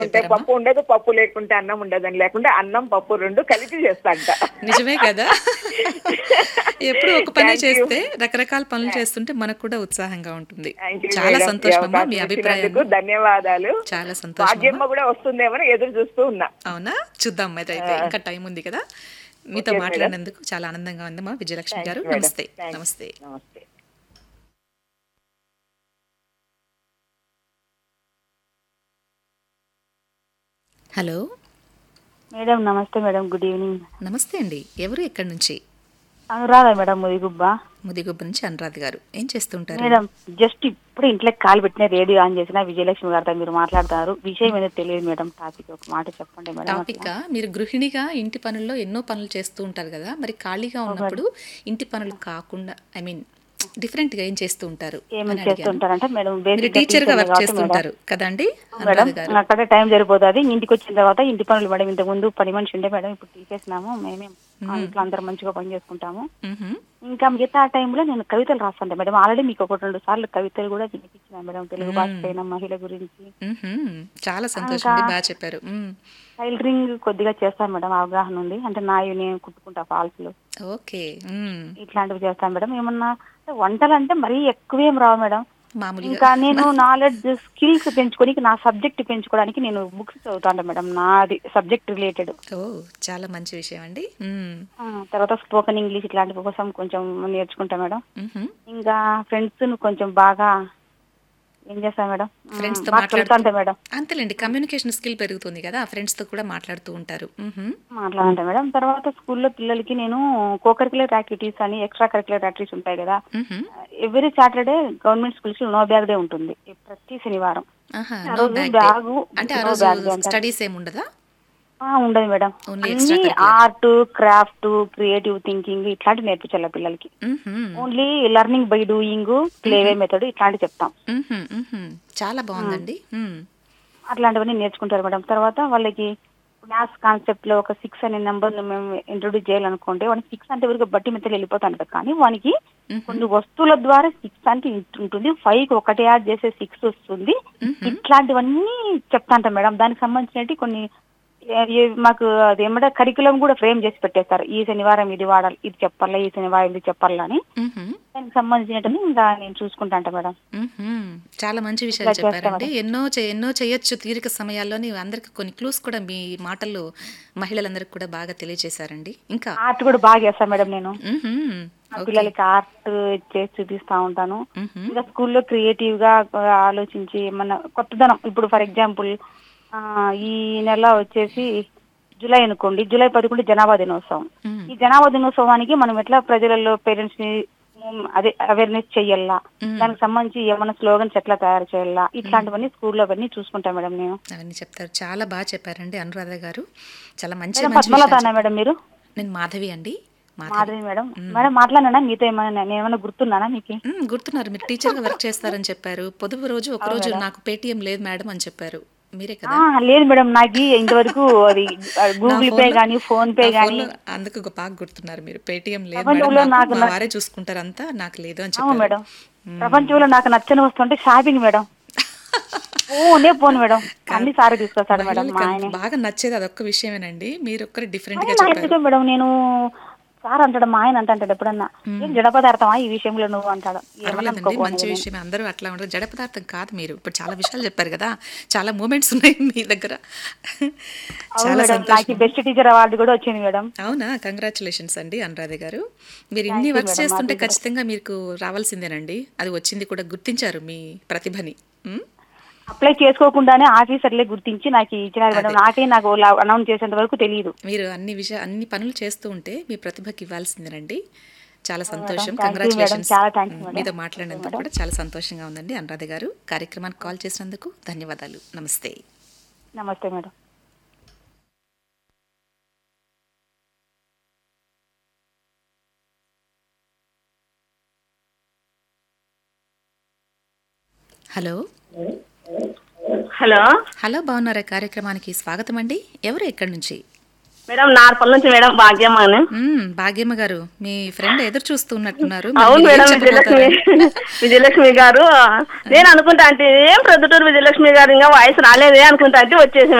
ఉంటే పప్పు ఉండదు పప్పు లేకుంటే అన్నం ఉండదని లేకుంటే అన్నం పప్పు రెండు కలిపి చేస్తాంట నిజమే కదా ఎప్పుడు ఒక పని Thank you. చేస్తే రకరకాల పనులు చేస్తుంటే మనకు కూడా ఉత్సాహంగా ఉంటుంది Thank you, చాలా మేడం. ఈ సంతోషం అమ్మా అవకాశం మీ అభిప్రాయం ఇచ్చినందుకు ధన్యవాదాలు చాలా సంతోషం భాగ్యమ్మ కూడా వస్తుందేమో ఎదురు చూస్తూ ఉన్నా అవునా చూద్దాం అయితే అయితే ఇంకా టైం ఉంది కదా మీతో Okay, మాట్లాడినందుకు చాలా ఆనందంగా ఉందమ్మా విజయలక్ష్మి గారు మేడం. నమస్తే Thanks. నమస్తే నమస్తే హలో మేడం నమస్తే మేడం గుడ్ ఈవినింగ్ నమస్తే అండి ఎవరు ఎక్కడి నుంచి అనురాధ మేడం ముదిగుబ్బ ముదిగుబ్బ నుంచి అనురాధ్ గారు ఏం చేస్తుంటారు మేడం జస్ట్ ఇప్పుడు ఇంట్లో కాలు పెట్టిన రేడియో ఆన్ చేసిన విజయలక్ష్మి గారితో మీరు మాట్లాడతారు విషయం ఏదో తెలియదు మేడం టాపిక్ ఒక మాట చెప్పండి మేడం టాపిక్ మీరు గృహిణిగా ఇంటి పనుల్లో ఎన్నో పనులు చేస్తూ ఉంటారు కదా మరి ఖాళీగా ఉన్నప్పుడు ఇంటి పనులు కాకుండా ఐ మీన్ డిఫరెంట్ గా ఏం చేస్తూ ఉంటారు ఏమేమి అని అడిగాను. చేస్తుంటారంటే మేడం మీరు basic గా టీచర్ గా teacher వర్క్ కాబట్టి చేస్తుంటారు కదండి మేడం అనురాధ గారు అక్కడే టైం సరిపోతుంది ఇంటికి వచ్చిన తర్వాత ఇంటి పనులు మేడం ఇంతకు ముందు పని మనిషి ఉండే మేడం ఇప్పుడు తీసేసినాము మేమే ఆ ఇంట్లో అందరం మంచిగా పని చేసుకుంటాము మ్మ్హమ్. ఇంకా మిగతా టైంలో నేను కవితలు రాస్తాను మేడం ఆల్రెడీ మీకు ఒకటి రెండు సార్లు కవితలు కూడా వినిపించిన మేడం తెలుగు భాష పైన మహిళ గురించి మ్మ్హమ్. చాలా సంతోషం అండి బాగా చెప్పారు మ్మ్. టైలరింగ్ కొద్దిగా చేస్తాను మేడం అవగాహన ఉంది అంటే నాయి నేను కుట్టుకుంటా ఫాల్స్లు ఓకే మ్మ్. ఇట్లాంటివి చేస్తాను మేడం ఏమన్నా అంటే వంటలు అంటే మరీ ఎక్కువేం రావు మేడం మామూలుగా ఇంకా నేను నాలెడ్జ్ స్కిల్స్ పెంచుకోనికి నా సబ్జెక్ట్ పెంచుకోవడానికి నేను బుక్స్ చదువుతాను మేడం నాది సబ్జెక్ట్ రిలేటెడ్ ఓ చాలా మంచి విషయం అండి మ్మ్. తర్వాత స్పోకెన్ ఇంగ్లీష్ ఇట్లాంటి కోసం కొంచెం నేర్చుకుంటా మేడం మ్మ్హమ్. ఇంకా ఫ్రెండ్స్ కొంచెం బాగా ఏం చేస్తాను మేడం ఫ్రెండ్స్ తో బాగా చదువుతాంటే మాట్లాడుతూ మేడం అంతేలేండి కమ్యూనికేషన్ స్కిల్ పెరుగుతుంది కదా ఫ్రెండ్స్ తో కూడా మాట్లాడుతూ ఉంటారు మ్మ్హమ్. మాట్లాడంటే మేడం తర్వాత స్కూల్లో పిల్లలకి నేను కోకరికులర్ యాక్టివిటీస్ అని ఎక్స్ట్రా కరికులర్ యాక్టివిటీస్ ఉంటాయి కదా మ్మ్హమ్. ఎవ్రీ సాటర్డే గవర్నమెంట్ స్కూల్స్ లో నో బ్యాగ్ డే ఉంటుంది ప్రతి శనివారం ఆహా, ఆ no రోజు bag day. బ్యాగు అంటే ఆ నో రోజు బ్యాగ్ డే అంటారు. స్టడీస్ ఏమి ఉండదా ఆ, ఉండదు మేడం Only అన్ని extracurricular. Art craft creative thinking ఇట్లాంటి నేర్పించాలి పిల్లలకి మ్మ్హమ్. Only learning by doing play way method ఇట్లాంటి చెప్తాం మ్మ్హమ్. మ్మ్హమ్. చాలా బాగుందండి మ్మ్. అట్లాంటివన్నీ నేర్చుకుంటారు మేడం తర్వాత వాళ్ళకి మ్యాథ్స్ కాన్సెప్ట్ లో ఒక సిక్స్ అనే నెంబర్ మేము ఇంట్రొడ్యూస్ చేయాలనుకుంటే వానికి సిక్స్ అంటే వరకు బట్టి మెత్తలు వెళ్ళిపోతాడు కానీ వానికి కొన్ని వస్తువుల ద్వారా సిక్స్ అంటే ఇంత ఉంటుంది ఫైవ్ కి ఒకటి యాడ్ చేసే సిక్స్ వస్తుంది ఇట్లాంటివన్నీ చెప్తాంట మేడం దానికి సంబంధించినవి కొన్ని ఏ- ఏ- మాకు అది ఏమంటే కరికులం కూడా ఫ్రేమ్ చేసి పెట్టేస్తారు ఈ శనివారం ఇది వాడాలి ఇది చెప్పాలా ఈ శనివారం ఇది చెప్పాలా అని మ్మ్హమ్. దానికి సంబంధించినట్టు ఇంకా నేను చూసుకుంటాంట మేడం మ్మ్హమ్. చాలా మంచి విషయాలు ఇట్లా చెప్పారండి ఎన్నో చే- ఎన్నో చేయొచ్చు తీరిక సమయాల్లోని అందరికి కొన్ని క్లూస్ కూడా మీ మాటల్లో మహిళలందరికీ కూడా బాగా తెలియజేశారండి ఇంకా ఆర్ట్ కూడా బాగా చేస్తాను మేడం నేను మ్మ్హమ్. మా పిల్లలకి ఆర్ట్ చేసి చూపిస్తా ఉంటాను మ్మ్హమ్. ఇంకా స్కూల్లో క్రియేటివ్ గా ఆలోచించి ఏమన్నా కొత్తదనం ఇప్పుడు ఫర్ ఎగ్జాంపుల్ ఈ నెల వచ్చేసి జూలై అనుకోండి జూలై పదకొండు జనాభా దినోత్సవం మ్మ్. ఈ జనాభా దినోత్సవానికి మనం ఎట్లా ప్రజలలో పేరెంట్స్ ని ఉమ్, అదే అవేర్నెస్ చెయ్యాలా దానికి సంబంధించి ఏమైనా స్లోగన్స్ ఎట్లా తయారు చేయాలా ఇట్లాంటివన్నీ స్కూల్లో అవన్నీ చూసుకుంటా మేడం నేను అవన్నీ చెప్తారు చాలా బాగా చెప్పారండి అనురాధ గారు చాలా మంచి మేడం మంచి విషయాలు పద్మలతానా మేడం మీరు చెప్పారు. నేను మాధవి అండి మాధవి మాధవి మేడం మేడం మాట్లాడినా మీతో ఏమైనా నేను ఏమైనా గుర్తున్నానా మీకు మ్మ్, గుర్తున్నారు మీరు టీచర్ గా వర్క్ చేస్తారని చెప్పారు పొదుపు రోజు ఒక రోజు నాకు పేటిఎం లేదు మేడం అని చెప్పారు మీరే కదా ఆ, లేదు మేడం నాకు ఇంతవరకు అది గూగుల్ నా పే ఫోన్లో- గానీ ఫోన్ పే నా గానీ ఫోన్లో అందుకు ఒక బాగా గుర్తున్నారు మీరు పేటిఎం లేదు ప్రపంచంలో మేడం నాకు నాకు మా న- వారే చూసుకుంటారు అంతా నాకు లేదు అని అవును చెప్పారు మేడం ప్రపంచంలో నాకు నచ్చని వస్తుంటే షాపింగ్ మేడం పోనే పోను మేడం అన్ని సారి తీసుకొస్తాడు మేడం మా మహిళలకి ఆయన అంత బాగా నచ్చేది అదొక్క విషయమేనండి మీరు ఒక్కరు డిఫరెంట్ గా నాకు చెప్పారు ఎందుకో మేడం నేను సార్ అంటాడు మా ఆయన అంటాడు ఎప్పుడన్నా ఏం జడ పదార్థమా ఈ విషయంలో నువ్వు అంటాడు ఏమన్నా పర్వాలేదండి అనుకోకు మంచి అనేది. విషయమే అందరూ అట్లా ఉండరు జడ పదార్థం కాదు మీరు ఇప్పుడు చాలా విషయాలు చెప్పారు కదా చాలా మూమెంట్స్ ఉన్నాయి మీ దగ్గర అవును చాలా మేడం సంతోషం నాకు బెస్ట్ టీచర్ అవార్డు కూడా వచ్చింది మేడం అవునా కంగ్రాచులేషన్స్ అండి అనురాధ గారు మీరు ఇన్ని వర్క్స్ చేస్తుంటే ఖచ్చితంగా మీకు రావాల్సిందేనండి అది వచ్చింది కూడా గుర్తించారు మీ ప్రతిభని ఉమ్? అప్లై చేసుకోకుండానే ఆఫీసర్లే గుర్తించి నాకు ఇచ్చినారు మేడం నాకే నాకు అనౌన్స్ చేసేంత వరకు తెలియదు మీరు అన్ని విషయ అన్ని పనులు చేస్తూ ఉంటే మీ ప్రతిభకి ఇవ్వాల్సిందేనండి చాలా సంతోషం thank you కంగ్రాచులేషన్స్ మేడం. చాలా thanks మేడం. మీతో మాట్లాడినందుకు కూడా చాలా సంతోషంగా ఉందండి అనురాధ గారు కార్యక్రమానికి కాల్ చేసినందుకు ధన్యవాదాలు నమస్తే నమస్తే మేడం హలో హలో హలో బాగున్నారా కార్యక్రమానికి స్వాగతం అండి ఎవరు ఎక్కడి నుంచి మేడం నార్పల్ నుంచి మేడం భాగ్యమ్మ అని మ్మ్, భాగ్యమ్మ గారు మీ ఫ్రెండ్ ఎదురు చూస్తున్నట్టున్నారు మరి అవును మీరు ఏం మేడం విజయలక్ష్మి చెప్పబోతారు? విజయలక్ష్మి గారు నేను అనుకుంటా అంటే ఏం ప్రొద్దుటూరు విజయలక్ష్మి గారు ఇంకా వాయిస్ రాలేదే అనుకుంటా అంటే వచ్చేసి